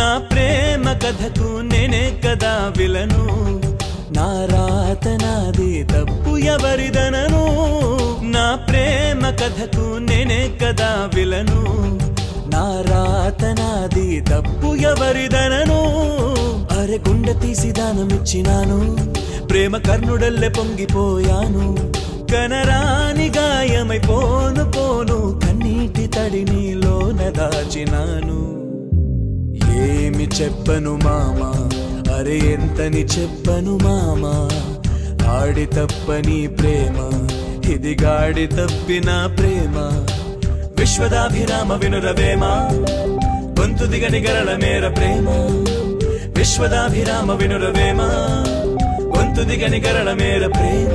నా ప్రేమ కథకు నేనే కదా విలను నా రాత నాది తప్పు ఎవరిదనను నా ప్రేమ కథకు నేనే కదా విలను నా రాత నాది తప్పు ఎవరిదనను అరె గుండె తీసి దానమిచ్చినాను ప్రేమ కర్ణుడల్లె పొంగిపోయాను కనరాని గాయమై పోను పోను కన్నీటి తడి నీలోన దాచినాను ఏమి చెప్పను మామా అరే ఎంతని చెప్పను మామా ఆడి తప్పని ప్రేమ ఇది గాడి తప్పిన ప్రేమ విశ్వదాభిరామ వినురవేమ గొంతు దిగని గరళ మేర ప్రేమ విశ్వదాభిరామ వినురవేమ గొంతు దిగని గరళ మేర ప్రేమ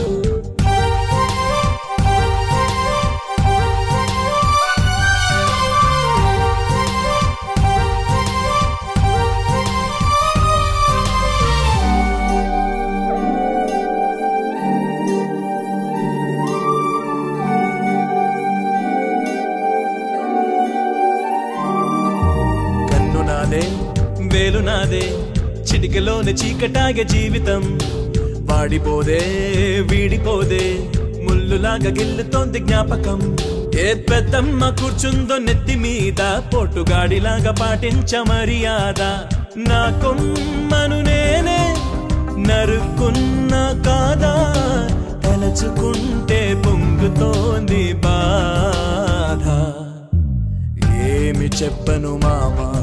కన్ను నాదే వేలు నాదే చిటికలోని చీకటాగే జీవితం వాడిపోదే వీడిపోదే ముల్లులాగా గిల్లుతోంది జ్ఞాపకం ఏ పెద్దమ్మ కూర్చుందో నెత్తి మీద పొట్టుగాడిలాగా పాటించ మర్యాద నా కొమ్మను నేనే నరుక్కున్నా కాదా తలచుకుంటే పొంగుతోంది బాధ ఏమి చెప్పను మామా